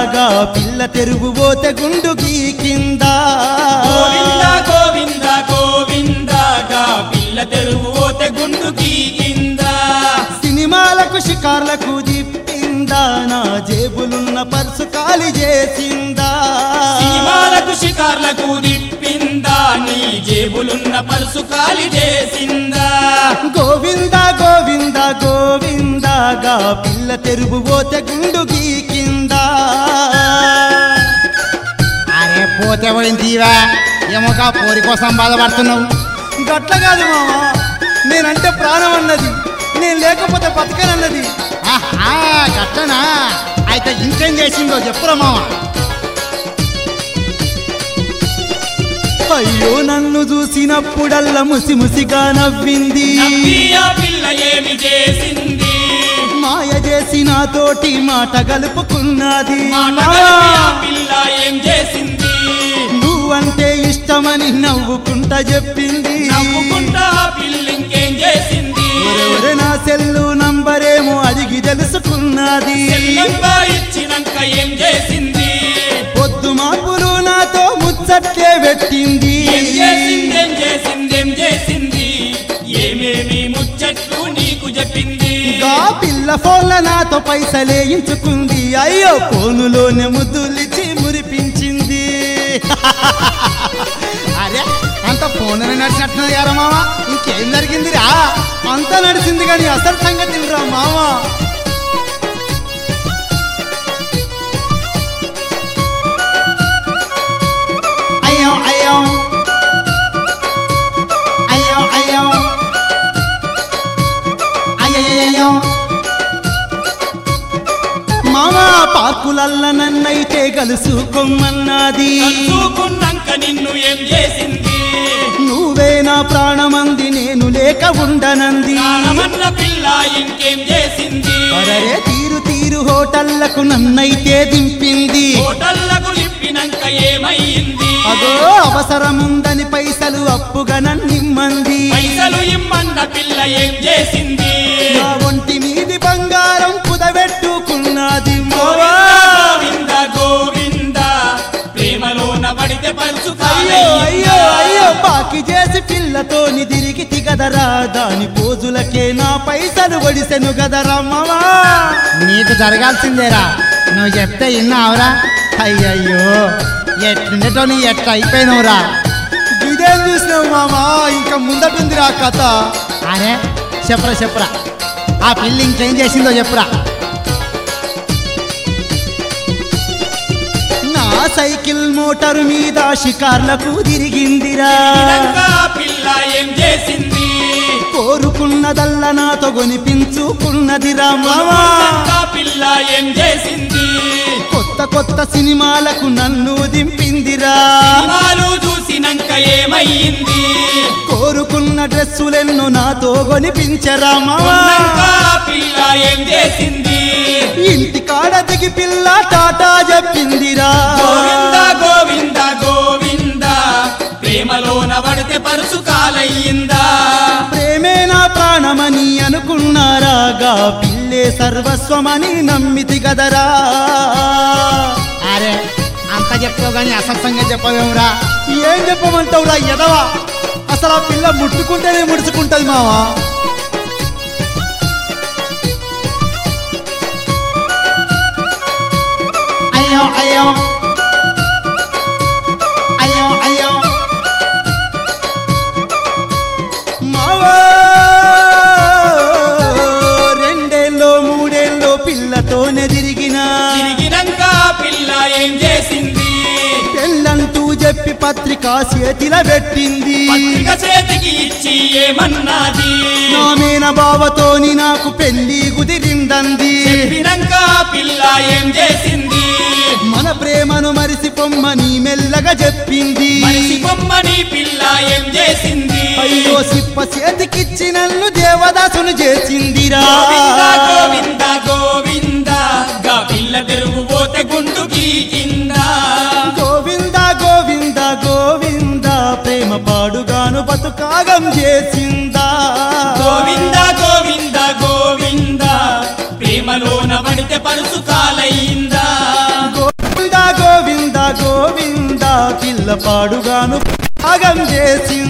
గా పిల్ల తెరుగు పోతే గుండు గీకిందా గోవింద గోవింద గోవిందగా పిల్ల తెరువు ఓతే గుండు గీకిందా సినిమాలకు షికార్లకు దిప్పిందా నా జేబులున్న పర్సు ఖాళీ చేసిందా సినిమాలకు షికార్లకు దిప్పిందా నీ జేబులున్న పలుసు ఖాళీ చేసిందా గోవింద గోవింద గోవిందగా పిల్ల తెరుగు పోతే గుండు గీకిందా అరే పోతే పోయింది తీవా ఏమోగా పోరి కోసం బాధపడుతున్నావు గట్ల కాదు మామ నేనంటే ప్రాణం అన్నది నేను లేకపోతే బతకనన్నది ఆహా గట్లనా అయితే ఇంకేం చేసిందో చెప్పురా మామ అయ్యో నన్ను చూసినప్పుడల్లా ముసి ముసిగా నవ్వింది నవ్వి ఆ పిల్ల ఏమి చేసింది మాయ చేసి నాతోటి మాట గలుపుకున్నది మాట కలిపి ఆ పిల్ల ఏం చేసింది నువ్వంటే ఇష్టమని నవ్వుకుంటా చెప్పింది నవ్వుకుంటా ఆ పిల్ల ఇంకేం చేసింది ఒరె నా సెల్లు నంబరేమో అడిగి తెలుసుకున్నది సెల్లంగా ఇచ్చినాక ఏం చేసింది పొద్దు మాపులు నాతో ముచ్చట్లే పెట్టింది ఏం చేసింది ఏం చేసింది ఏం చేసింది ఏమేమి ముచ్చట్లు నీకు చెప్పింది గా పిల్ల ఫోన్ల నాతో పైసలే ఇంచుకుంది అయ్యో ఫోనులోనే ముద్దులిచ్చి మురిపించింది అరే అంత ఫోన్ నడిచినట్టున్నది కదా మామ ఇంకేం జరిగిందిరా అంతా నడిచింది కానీ అసలు సంగతి రా మామ అయ్యో అయ్యో అయ్యో అయ్యో అయ్యో మామ పార్కులల్ల నన్నైతే కలుసుకోమన్నది కలుసుకున్నాక నిన్ను ఏం చేసింది నువ్వే నా ప్రాణమంది నేను లేక ఉండనంది ప్రాణమన్న పిల్ల ఇంకేం చేసింది అరరే తీరు తీరు హోటళ్లకు నన్నైతే దింపింది హోటళ్లకు లిప్పినాక ఏమయ్యింది అదో అవసరముందని పైసలు అప్పుగా నన్నిమ్మంది పైసలు ఇమ్మన్న పిల్ల ఏం చేసింది నా ఒంటి మీది బంగారం కుదబెట్టుకున్నది మావా. గోవింద గోవింద ప్రేమలోన పడితే పరుచు అయ్యో అయ్యో అయ్యో బాకి చేసి పిల్లతోని తిరిగి తిగదరా దాని పోజులకే నా పైసలు ఒడిసెను గదరా మావా నీకు జరగాల్సిందేరా నువ్వు చెప్తే విన్నావురా అయ్యయ్యో ఎట్లుండేటో నీ ఎట్లా అయిపోయినవురా ఇదేం చూసినావు మామా ఇంకా ముందటుందిరా కథ అరే చెప్పురా చెప్పురా ఆ పిల్లి ఇంకేం చేసిందో చెప్పురా నా సైకిల్ మోటార్ మీద షికార్లకు తిరిగిందిరా తిరిగినాక పిల్ల ఏం చేసింది కోరుకున్నదల్లా నాతో కొనిపించుకున్నదిరా మావా కొనుక్కున్నాక పిల్ల ఏం చేసింది కొత్త కొత్త సినిమాలకు నన్ను దింపిందిరా సినిమాలు చూసినాక ఏమయ్యింది కోరుకున్న డ్రెస్సులెన్నో నాతో కొనిపించరా మావా కొన్నాక పిల్ల ఏం చేసింది ఇంటి కాడ దిగి పిల్ల టాటా చెప్పిందిరా గోవింద గోవింద గోవింద ప్రేమలోన పడితే పరుసు కాలయ్యిందా ప్రేమే నా ప్రాణమని అనుకున్నారాగా పిల్లే సర్వస్వమని నమ్మితి గదరా అరే అంత చెప్తావు కానీ అసత్యంగా చెప్పవేమురా ఏం చెప్పమంటావురా ఎదవా అసలు ఆ పిల్ల ముట్టుకుంటేనే ముడుచుకుంటది మావా అయ్యో అయ్యో అయ్యో అయ్యో మావా రెండేళ్ళో మూడేళ్ళో పిల్లతోనే తిరిగినా తిరిగినాక పిల్ల ఏం చేసింది పెళ్ళంటూ చెప్పి పత్రిక చేతిల పెట్టింది పత్రిక చేతికి ఇచ్చి ఏమన్నది నా మేన బావతోని నాకు పెళ్లి కుదిరిందంది చెప్పినాక పిల్ల ఏం చేసింది మన ప్రేమను మరిసి పొమ్మని మెల్లగా చెప్పింది మనిషి బొమ్మని పిల్ల ఏం చేసింది అయ్యో సిప్ప చేతికిచ్చి నన్ను దేవదాసును చేసిందిరా గోవింద గోవింద గోవింద గా పిల్ల తెరుగు పోతే గుండు గీకిందా గోవింద గోవింద గోవింద ప్రేమ పాడుగాను బతుకాగం చేసిందా గోవింద గోవింద గోవింద ప్రేమలోన పడితే పరుసు కాలయ్యిందా గో- పిల్ల పాడుగాను ఆగం చేసి